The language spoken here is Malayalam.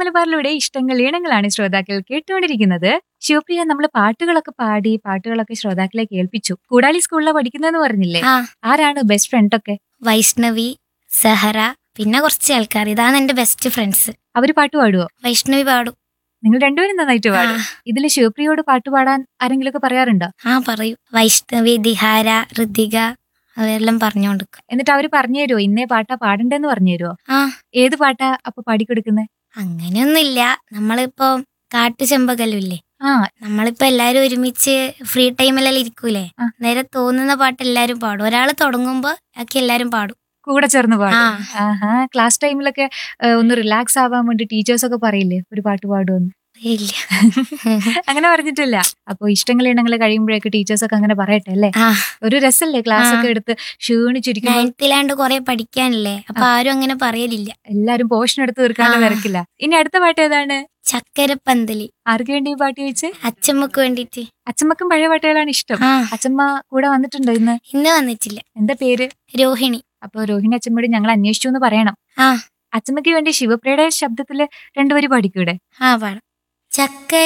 മലബാറിലൂടെ ഇഷ്ടങ്ങൾ ഈണങ്ങളാണ് ശ്രോതാക്കൾ കേട്ടുകൊണ്ടിരിക്കുന്നത് ശിവപ്രിയ നമ്മൾ പാട്ടുകളൊക്കെ പാടി പാട്ടുകളൊക്കെ ശ്രോതാക്കളെ കേൾപ്പിച്ചു കൂടാളി സ്കൂളിലെ പഠിക്കുന്നതെന്ന് പറഞ്ഞില്ലേ ആ ആരാണ് ബെസ്റ്റ് ഫ്രണ്ട് ഒക്കെ വൈഷ്ണവി സഹറ പിന്നെ കുറച്ച് ആൾക്കാർ ഇതാണ് എന്റെ ബെസ്റ്റ് ഫ്രണ്ട്സ് അവര് പാട്ട് പാടുവോ വൈഷ്ണവി പാടും നിങ്ങൾ രണ്ടുപേരും നന്നായിട്ട് ആ, പാടും ഇതില് ശിവപ്രിയോട് പാട്ട് പാടാൻ ആരെങ്കിലും ഒക്കെ പറയാറുണ്ടോ ആ പറയൂ വൈഷ്ണവി ദിഹാര ഋതിക അവരെല്ലാം പറഞ്ഞുകൊടുക്കും എന്നിട്ട് അവര് പറഞ്ഞു തരുമോ ഇന്നേ പാട്ടാ പാടണ്ടെന്ന് പറഞ്ഞു തരുമോ ആ ഏത് പാട്ടാ അപ്പൊ പാടിക്കൊടുക്കുന്നത് അങ്ങനെയൊന്നുമില്ല നമ്മളിപ്പോ കാട്ടു ചെമ്പകലില്ലേ ആ നമ്മളിപ്പോ എല്ലാരും ഒരുമിച്ച് ഫ്രീ ടൈമിലെല്ലാം ഇരിക്കൂലേ ആ. നേരെ തോന്നുന്ന പാട്ട് എല്ലാരും പാടും ഒരാൾ തുടങ്ങുമ്പോ ബാക്കി എല്ലാരും പാടും കൂടെ ചേർന്ന് പാടും ആ. ആഹാ ക്ലാസ് ടൈമിലൊക്കെ ഏഹ്, ഒന്ന് റിലാക്സ് ആവാൻ വേണ്ടി ടീച്ചേഴ്സ് ഒക്കെ പറയില്ലേ ഒരു പാട്ട് പാടുമെന്ന് ഇല്ല അങ്ങനെ പറഞ്ഞിട്ടില്ല അപ്പൊ ഇഷ്ടങ്ങൾ ഇണങ്ങൾ കഴിയുമ്പോഴേക്ക് ടീച്ചേഴ്സ് ഒക്കെ അങ്ങനെ പറയട്ടെ അല്ലേ ആ ഒരു രസല്ലേ ക്ലാസ് ആ. ഒക്കെ എടുത്ത് ക്ഷീണിച്ചിരിക്കുമ്പോൾ നയൻത്തിലാണ്ട് കൊറേ പഠിക്കാനില്ലേ അപ്പൊ ആരും അങ്ങനെ പറയലില്ല എല്ലാരും പോർഷൻ എടുത്ത് തീർക്കാണ്ട് ആ. തിരക്കില്ല ഇനി അടുത്ത പാട്ട് ഏതാണ് ചക്കരപ്പന്തലി ആർക്ക് വേണ്ടി ഈ പാട്ട് ചോദിച്ച് അച്ചമ്മക്ക് വേണ്ടിട്ട് അച്ഛമ്മക്കും പഴയ പാട്ടുകളാണ് ഇഷ്ടം ആ അച്ഛമ്മ കൂടെ വന്നിട്ടുണ്ടോ ഇന്ന് ഇന്ന് വന്നിട്ടില്ല എന്താ പേര് രോഹിണി അപ്പൊ രോഹിണി അച്ഛമ്മയോട് ഞങ്ങൾ അന്വേഷിച്ചു എന്ന് പറയണം ആ അച്ഛമ്മയ്ക്ക് വേണ്ടി ശിവപ്രിയയുടെ ശബ്ദത്തില് രണ്ടുപേര് പാടിക്കൂടെ ആ പാടാം ചക്കര